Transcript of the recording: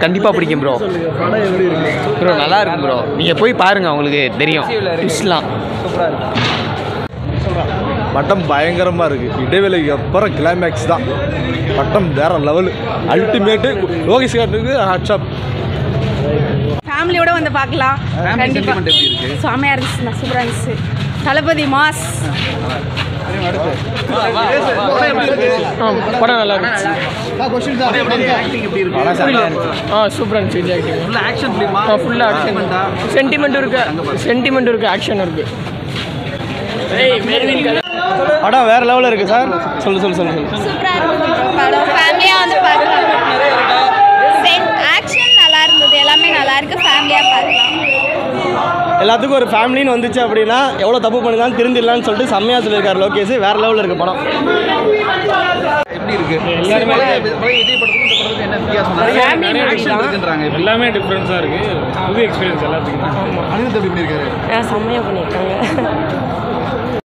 கண்டிப்பாக பிடிக்கும் ப்ரோ படம் எப்படி இருக்கு ப்ரோ நல்லா இருக்கும் ப்ரோ நீங்கள் போய் பாருங்கள் உங்களுக்கு தெரியும் இஸ்லாம் பட்டம் பயங்கரமாக இருக்குது இடைவேளைக்கு அப்புறம் கிளைமேக்ஸ் தான் பட்டம் வேற லெவலு அல்டிமேட்டு லோகேஷ் கார்டுக்கு ஹாட்ஸ்அப் ஃபேமிலியோட வந்து பார்க்கலாம் கண்டிப்பா செமையா இருந்துச்சு சூப்பராக இருந்துச்சு தளபதி மாஸ் படம் நல்லா இருந்துச்சு ஆ சூப்பராக இருந்துச்சு விஜய் ஆக்டிங் ஆக்ஷன் ஃபிலிமா ஆ ஃபுல்லாக ஆக்ஷன் சென்டிமெண்ட் இருக்கு சென்டிமெண்ட் இருக்கு ஆக்ஷன் இருக்கு ஏய் மெர்வின் கதை படம் வேற லெவலில் இருக்குது சார் சொல்லு சொல்லு சொல்லு சொல்லு சூப்பராக இருந்தது படம் ஃபேமிலியாக வந்து பார்க்கலாம் ஆக்ஷன் நல்லா இருந்தது எல்லாமே நல்லா இருக்கு ஃபேமிலியாக பார்க்கலாம் எல்லாத்துக்கும் ஒரு ஃபேமிலின்னு வந்துச்சு அப்படின்னா எவ்வளோ தப்பு பண்ணிருந்தாலும் திருந்திடலாம்னு சொல்லிட்டு செம்மையாக சொல்லியிருக்காரு லோகேஷ் வேற லெவலில் இருக்கு படம் எப்படி இருக்கு எல்லாருமே விஜய் படத்துக்கும் இந்த படத்துக்கும் என்ன வித்தியாசம் ஆக்ஷன் இருக்குன்றாங்க எல்லாமே டிஃப்ரென்ஸாக இருக்குது புது எக்ஸ்பீரியன்ஸ் எல்லாத்துக்கும் அனிருத் எப்படி பண்ணியிருக்காரு செம்மையாக பண்ணியிருக்காங்க